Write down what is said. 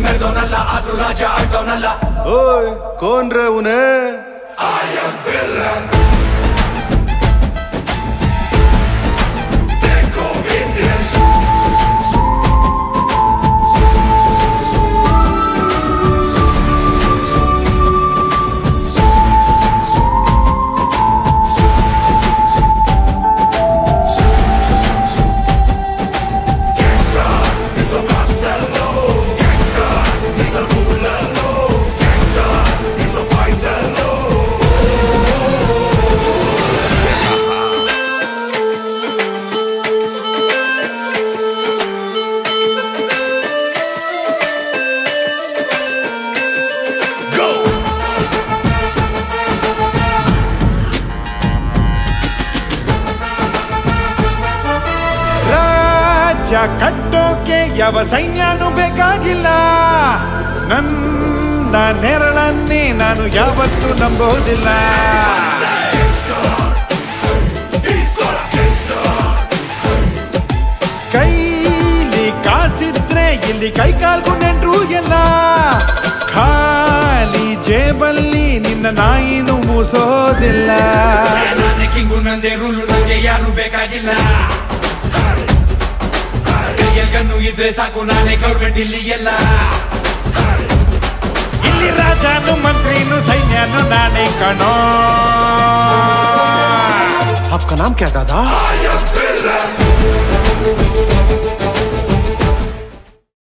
ಮೆರೆದವನಲ್ಲ ಆದ್ರೂ ರಾಜ ಆಡ್ದವನಲ್ಲ ಓಯ್ ಕೋನ್ ರೇ ಉನೇ ರಾಜ್ಯ ಕಟ್ಟೋಕೆ ಯಾವ ಸೈನ್ಯನೂ ಬೇಕಾಗಿಲ್ಲ ನನ್ನ ನೆರಳನ್ನೇ ನಾನು ಯಾವತ್ತೂ ನಂಬೋದಿಲ್ಲ ಕೈಲಿ ಕಾಸಿದ್ರೆ ಇಲ್ಲಿ ಕೈ ಕಾಲ್ಗೂ ನೆಂಟ್ರು ಎಲ್ಲ ಖಾಲಿ ಜೇಬಲ್ಲಿ ನಿನ್ನ ನಾಯಿನೂ ಮೂಸೋದಿಲ್ಲ ನಾನೇ ಕಿಂಗು ನಂದೇ ರೂಲು ನಂಗೆ ಯಾರು ಬೇಕಾಗಿಲ್ಲ ಕೈಯಲ್ಲಿ ಗನ್ನು ಇದ್ರೆ ಸಾಕು ನಾನೇ ಗೌರ್ಮೆಂಟ್ ಇಲ್ಲಿ ಎಲ್ಲ ಇಲ್ಲಿ ರಾಜನು ಮಂತ್ರಿನು ಸೈನ್ಯನು ನಾನೇ ಕಣೋ आपका नाम क्या दादा